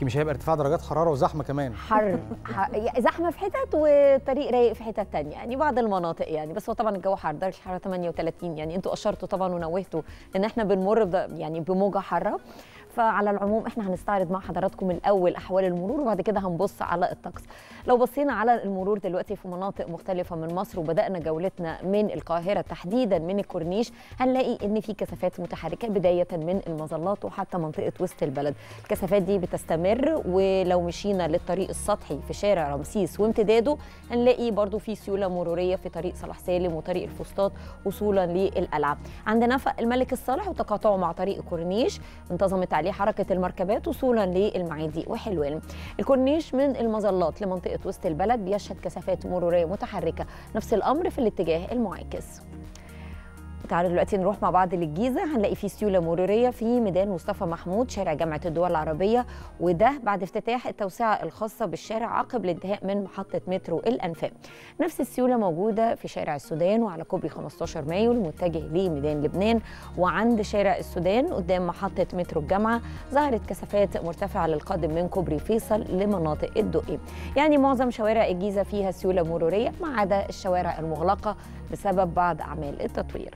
مش هيبقى ارتفاع درجات حراره وزحمه كمان حر ح- يعني زحمه في حتت وطريق رايق في حتت تانية يعني بعض المناطق يعني بس هو طبعا الجو حر درجه الحراره 38 يعني انتوا اشرتوا طبعا ونوهتوا ان احنا بنمر بد- يعني بموجه حاره فعلى العموم احنا هنستعرض مع حضراتكم الاول احوال المرور وبعد كده هنبص على الطقس لو بصينا على المرور دلوقتي في مناطق مختلفه من مصر وبدانا جولتنا من القاهره تحديدا من الكورنيش هنلاقي ان في كثافات متحركه بدايه من المظلات وحتى منطقه وسط البلد الكثافات دي بتستمر ولو مشينا للطريق السطحي في شارع رمسيس وامتداده هنلاقي برضو في سيوله مروريه في طريق صلاح سالم وطريق الفسطاط وصولا للقلعه عند نفق الملك الصالح وتقاطعه مع طريق الكورنيش انتظمت عليه حركه المركبات وصولا للمعادي وحلوان الكورنيش من المظلات لمنطقه وسط البلد بيشهد كثافات مروريه متحركه نفس الامر في الاتجاه المعاكس تعالوا دلوقتي نروح مع بعض للجيزه هنلاقي في سيوله مروريه في ميدان مصطفى محمود شارع جامعه الدول العربيه وده بعد افتتاح التوسعه الخاصه بالشارع عقب الانتهاء من محطه مترو الانفاق نفس السيوله موجوده في شارع السودان وعلى كوبري 15 مايو المتجه لميدان لبنان وعند شارع السودان قدام محطه مترو الجامعه ظهرت كثافات مرتفعه للقادم من كوبري فيصل لمناطق الدقي يعني معظم شوارع الجيزه فيها سيوله مروريه ما عدا الشوارع المغلقه بسبب بعض اعمال التطوير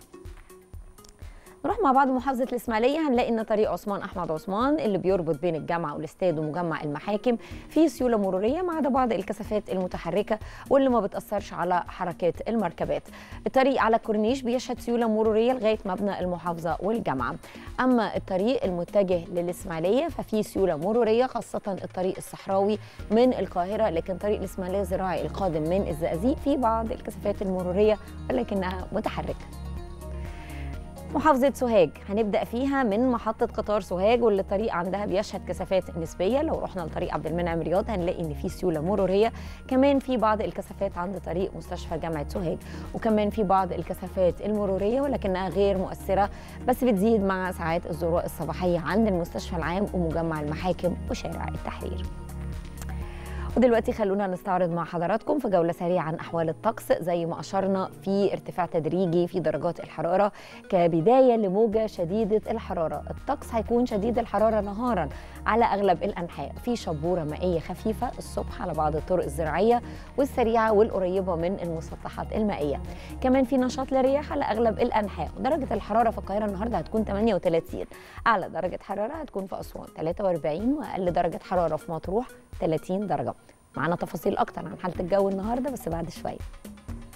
نروح مع بعض محافظة الإسماعيلية هنلاقي إن طريق عثمان أحمد عثمان اللي بيربط بين الجامعة والاستاد ومجمع المحاكم فيه سيولة مرورية ما عدا بعض الكثافات المتحركة واللي ما بتأثرش على حركات المركبات. الطريق على كورنيش بيشهد سيولة مرورية لغاية مبنى المحافظة والجامعة. أما الطريق المتجه للإسماعيلية ففيه سيولة مرورية خاصة الطريق الصحراوي من القاهرة لكن طريق الإسماعيلية الزراعي القادم من الزقازيق فيه بعض الكثافات المرورية ولكنها متحركة. محافظة سوهاج هنبدأ فيها من محطة قطار سوهاج واللي الطريق عندها بيشهد كثافات نسبية لو رحنا لطريق عبد المنعم رياض هنلاقي إن في سيولة مرورية كمان في بعض الكثافات عند طريق مستشفى جامعة سوهاج وكمان في بعض الكثافات المرورية ولكنها غير مؤثرة بس بتزيد مع ساعات الذروة الصباحية عند المستشفى العام ومجمع المحاكم وشارع التحرير ودلوقتي خلونا نستعرض مع حضراتكم في جولة سريعة عن أحوال الطقس زي ما أشرنا في ارتفاع تدريجي في درجات الحرارة كبداية لموجة شديدة الحرارة الطقس هيكون شديد الحرارة نهارا على أغلب الأنحاء في شبورة مائية خفيفة الصبح على بعض الطرق الزراعية والسريعة والقريبة من المسطحات المائية كمان في نشاط للرياح على أغلب الأنحاء درجة الحرارة في القاهرة النهاردة هتكون 38 أعلى درجة حرارة هتكون في أسوان 43 وأقل درجة حرارة في مطروح 30 درجة معانا تفاصيل أكتر عن حالة الجو النهاردة بس بعد شوية